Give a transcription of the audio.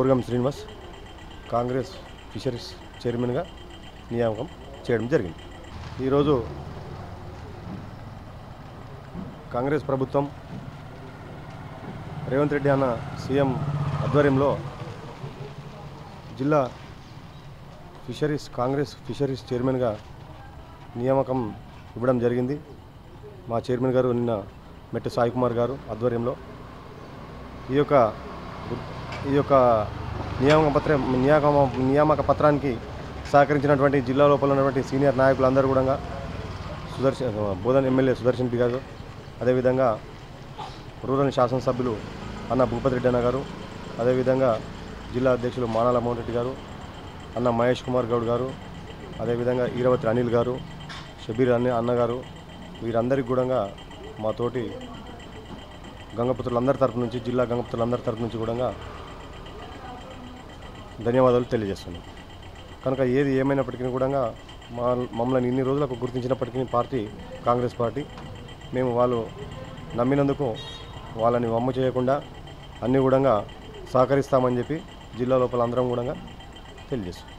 కోరగం Srinivas Congress fisheries చైర్మన్గా నియామకం చేయడం జరిగింది ఈరోజు కాంగ్రెస్ ప్రభుత్వం రేవంత్ రెడ్డి అన్న సీఎం ఆధ్వర్యంలో జిల్లా ఫిషరీస్ కాంగ్రెస్ ఫిషరీస్ చైర్మన్గా నియామకం ఇవ్వడం జరిగింది మా చైర్మన్ గారు నిన్న మెట్ట సాయి కుమార్ గారు ఆధ్వర్యంలో ఈ యొక్క ఈ యొక్క నియామక పత్ర నియామక నియామక పత్రానికి సహకరించినటువంటి జిల్లా లోపల ఉన్నటువంటి సీనియర్ నాయకులందరూ కూడా సుదర్శన్ బోధన్ ఎమ్మెల్యే సుదర్శన్ రెడ్డి గారు అదేవిధంగా రూరల్ శాసనసభ్యులు అన్న భూపతి రెడ్డి అన్న గారు అదేవిధంగా జిల్లా అధ్యక్షులు మానాల మోహన్ రెడ్డి గారు అన్న మహేష్ కుమార్ గౌడ్ గారు అదేవిధంగా ఈరవతి అనిల్ గారు షబీర్ అన్న అన్నగారు వీరందరికీ కూడా మా తోటి గంగపుత్రులందరి తరపు నుంచి జిల్లా గంగపుత్రులందరి తరపు నుంచి కూడా ధన్యవాదాలు తెలియజేస్తున్నాం కనుక ఏది ఏమైనప్పటికీ కూడా మా మమ్మల్ని ఇన్ని రోజులకు గుర్తించినప్పటికీ పార్టీ కాంగ్రెస్ పార్టీ మేము వాళ్ళు నమ్మినందుకు వాళ్ళని వమ్ము చేయకుండా అన్ని కూడా సహకరిస్తామని చెప్పి జిల్లా లోపల అందరం కూడా తెలియజేస్తాం